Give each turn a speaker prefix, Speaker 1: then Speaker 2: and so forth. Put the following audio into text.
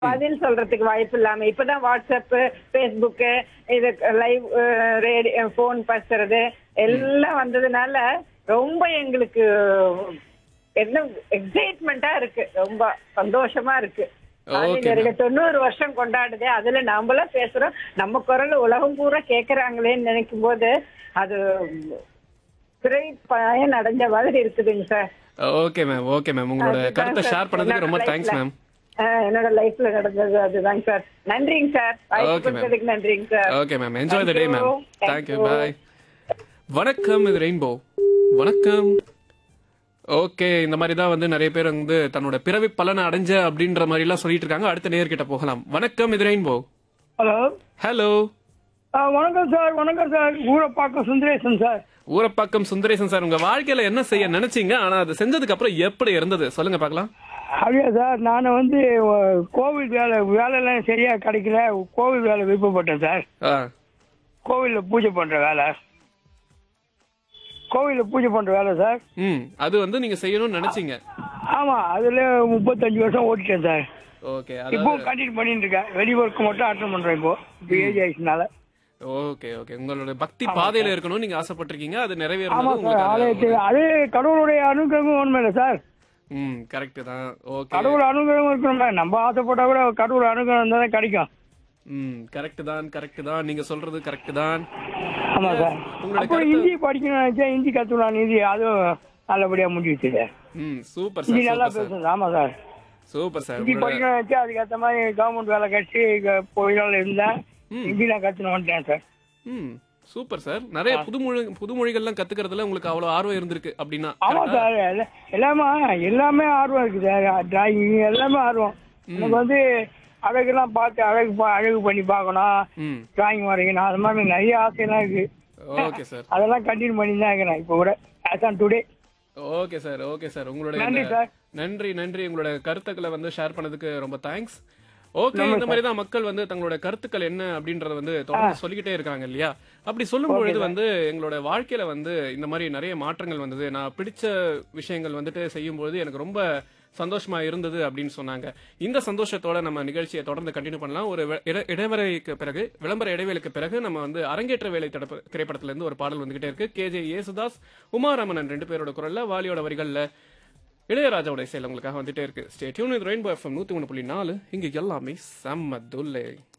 Speaker 1: பதில் சொல்றதுக்கு வாய்ப்பு இல்லாம இப்பதான் வாட்ஸ்அப் பேஸ்புக் இது லைவ் ரேடியோ போன் பேசுறது எல்லாம் வந்ததுனால ரொம்ப எங்களுக்கு என்ன எக்ஸைட்மெண்டா இருக்கு ரொம்ப சந்தோஷமா இருக்கு
Speaker 2: Okay,
Speaker 1: ஆதினருடைய தொண்ணூறு வருஷம் கொண்டாடுதே அதுல நாமளும் பேசுறோம் நம்ம குரல் உலகம் பூரா கேக்குறாங்களேன்னு நினைக்கும் போது அது சிறை பயன் அடைஞ்ச மாதிரி இருக்குதுங்க sir
Speaker 2: okay ma'am okay ma'am உங்களோட
Speaker 1: அதுதான்
Speaker 2: கருத்தை
Speaker 1: சார்.
Speaker 2: ஷேர் பண்ணதுக்கு ரொம்ப
Speaker 1: என்னோட
Speaker 2: தேங்க்ஸ்
Speaker 1: life ல-
Speaker 2: மேம்
Speaker 1: ஆ, என்னோட லைஃப்ல நடந்தது அதுதாங்க சார் நன்றிங்க சார் வாய்ப்பு
Speaker 2: Okay, ma'am.
Speaker 1: கொடுத்ததுக்கு நன்றிங்க sir
Speaker 2: okay ma'am enjoy the day
Speaker 1: Thank
Speaker 2: ma'am
Speaker 1: you. Thank
Speaker 2: thank you
Speaker 1: you.
Speaker 2: Bye வணக்கம் இது ரெயின்போ வணக்கம் ஓகே இந்த மாதிரி தான் வந்து நிறைய பேர் வந்து தன்னோட பிறவி பலனை அடைஞ்ச அப்படின்ற மாதிரி எல்லாம் சொல்லிட்டு இருக்காங்க அடுத்த நேர்கிட்ட போகலாம் வணக்கம் இது ரெயின்போ
Speaker 3: ஹலோ
Speaker 2: ஹலோ
Speaker 3: ஆ, வணக்கம் சார் வணக்கம் sir Urapakkam Sundaresan sir
Speaker 2: Urapakkam Sundaresan sir உங்க வாழ்க்கையில என்ன செய்ய நினைச்சீங்க ஆனா அது செஞ்சதுக்கு அப்புறம் எப்படி இருந்தது சொல்லுங்க பார்க்கலாம்
Speaker 3: அப்படியா சார் நான் வந்து அஹ், கோவில் வேலை வேலையெல்லாம் சரியா கிடைக்கல கோவில் வேலை விருப்பப்பட்டேன் சார்
Speaker 2: ஆ
Speaker 3: கோவிலில் பூஜை பண்ற வேலை கோவிலில் பூஜை பண்ற வேலை சார்
Speaker 2: ம் அது வந்து நீங்க செய்யணும்னு நினைச்சீங்க
Speaker 3: ஆமா அதுல முப்பத்தஞ்சு வருஷம் ஓட்டிட்டேன் சார்
Speaker 2: ஓகே
Speaker 3: இப்போ
Speaker 2: அதாவது
Speaker 3: கண்டினியூ பண்ணிட்டு இருக்கேன் வெளி ஒர்க் மட்டும் அட்டன் பண்றேன் இப்போ இப்போ ஏஜ் ஆயிடுச்சுனால
Speaker 2: ஓகே ஓகே உங்களோட பக்தி பாதையில இருக்கணும்னு நீங்க ஆசைப்பட்டிருக்கீங்க அது
Speaker 3: ஆமா
Speaker 2: நிறைவேறது
Speaker 3: சார்
Speaker 2: உங்களுக்கு
Speaker 3: ஆலயத்து
Speaker 2: அது-
Speaker 3: அது கடவுளுடைய அனுகிரகம் ஒண்ணுமே இல்லை சார்
Speaker 2: ம் கரெக்ட் தான் ஓகே
Speaker 3: கடவுள் அனுகிரகம் இருக்கணுமே நம்ம ஆசைப்பட்டா கூட கடவுள் அனுகிரகம் இருந்தால் தான் கிடைக்கும்
Speaker 2: ம் கரெக்ட் தான் கரெக்ட் தான் நீங்க சொல்றது கரெக்ட் தான்
Speaker 3: ஆமா சார்
Speaker 2: உங்களோட
Speaker 3: அப்புறம்
Speaker 2: கருத்து-
Speaker 3: ஹிந்தி படிக்கணும்னு நினைச்சேன் ஹிந்தி கத்துக்கலாம் ஹிந்தி அதுவும் நல்லபடியா முடிஞ்சிச்சு சார்
Speaker 2: ம் சூப்பர்
Speaker 3: ஹிந்தி
Speaker 2: சார்
Speaker 3: நல்லா
Speaker 2: சூப்பர் சார்
Speaker 3: பேசுறது ஆமா சார்
Speaker 2: சூப்பர் சார்
Speaker 3: ஹிந்தி
Speaker 2: உங்களோட
Speaker 3: படிக்கணும்னு நினைச்சேன் அதுக்கேற்ற மாதிரி கவர்மெண்ட் வேலை கட்சி போயிடால இருந்தேன்
Speaker 2: ம்.
Speaker 3: ஹிந்தி நான் கத்துன்னு வந்துட்டேன் சார்
Speaker 2: ம் சூப்பர் சார் நிறைய புதுமொழி புதுமொழிகள்லாம் கத்துக்கிறதுல உங்களுக்கு அவ்வளவு ஆர்வம் இருந்திருக்கு அப்படின்னா
Speaker 3: ஆமா
Speaker 2: correct ஆ?
Speaker 3: சார் எல்லா- எல்லாமே எல்லாமே ஆர்வம் இருக்கு சார் டிராயிங் எல்லாமே ஆர்வம் எனக்கு வந்து அழகுலாம் பார்த்து அழகு பா- அழகு பண்ணி பார்க்கணும்
Speaker 2: ம்
Speaker 3: டிராயிங் வரைக்கணும் அது மாதிரி நிறைய ஆசையெல்லாம் இருக்கு
Speaker 2: ஓகே சார்
Speaker 3: அதெல்லாம் கண்டினியூ பண்ணி தான் இருக்கிறேன் இப்போ கூட as on today
Speaker 2: okay sir okay sir உங்களுடைய
Speaker 3: நன்றி
Speaker 2: இந்த-
Speaker 3: சார்.
Speaker 2: நன்றி நன்றி உங்களோட கருத்துக்களை வந்து ஷேர் பண்ணதுக்கு ரொம்ப தேங்க்ஸ் ஓகே இந்த மாதிரி தான் மக்கள் வந்து தங்களோட கருத்துக்கள் என்ன அப்படின்றத வந்து தொடர்ந்து சொல்லிக்கிட்டே இருக்காங்க இல்லையா அப்படி சொல்லும் பொழுது வந்து எங்களோட வாழ்க்கையில வந்து இந்த மாதிரி நிறைய மாற்றங்கள் வந்தது நான் பிடிச்ச விஷயங்கள் வந்துட்டு செய்யும் பொழுது எனக்கு ரொம்ப சந்தோஷமா இருந்தது அப்படின்னு சொன்னாங்க இந்த சந்தோஷத்தோட நம்ம நிகழ்ச்சியை தொடர்ந்து கண்டினியூ பண்ணலாம் ஒரு வே- இட- இடைவெளிக்கு பிறகு விளம்பர இடைவேளைக்கு பிறகு நம்ம வந்து அரங்கேற்ற வேலை தடுப்பு திரைப்படத்துல இருந்து ஒரு பாடல் வந்துகிட்டே இருக்கு கேஜே யேசுதாஸ் உமாரமணன் ரெண்டு பேரோட குரல்ல வாலியோட வரிகள்ல இளையராஜாவோட இசையில் உங்களுக்காக வந்துட்டே இருக்கு ஸ்டே டியூன் ரெயின்போ எஃப்எம் நூத்தி ஒன்று புள்ளி நாலு இங்க எல்லாமே செம்ம துல்லை